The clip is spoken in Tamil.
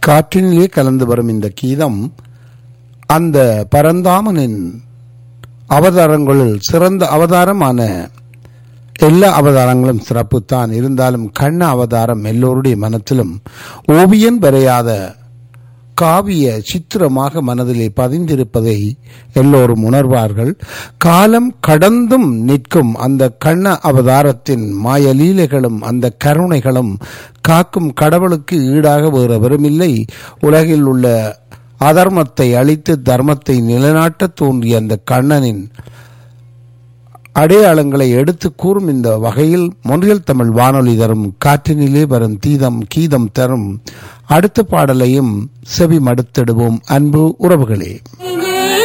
காற்றினிலே கலந்து வரும் இந்த கீதம் அந்த பரந்தாமனின் அவதாரங்களில் சிறந்த அவதாரமான எல்லா அவதாரங்களும் சிறப்புத்தான் இருந்தாலும் கண்ண அவதாரம் எல்லோருடைய மனத்திலும் ஓவியன் வரையாத காவிய சித்திரமாக மனதிலே பதிந்திருப்பதை எல்லோரும் உணர்வார்கள் காலம் கடந்தும் நிற்கும் அந்த கண்ண அவதாரத்தின் மாயலீலைகளும் அந்த கருணைகளும் காக்கும் கடவுளுக்கு ஈடாக வேறு வெறுமில்லை உலகில் உள்ள அதர்மத்தை அழித்து தர்மத்தை நிலைநாட்ட தோன்றிய அந்த கண்ணனின் அடையாளங்களை எடுத்து கூறும் இந்த வகையில் மொன்றியல் தமிழ் வானொலி தரும் காற்றினிலே வரும் தீதம் கீதம் தரும் அடுத்த பாடலையும் செவி மடுத்திடுவோம் அன்பு உறவுகளே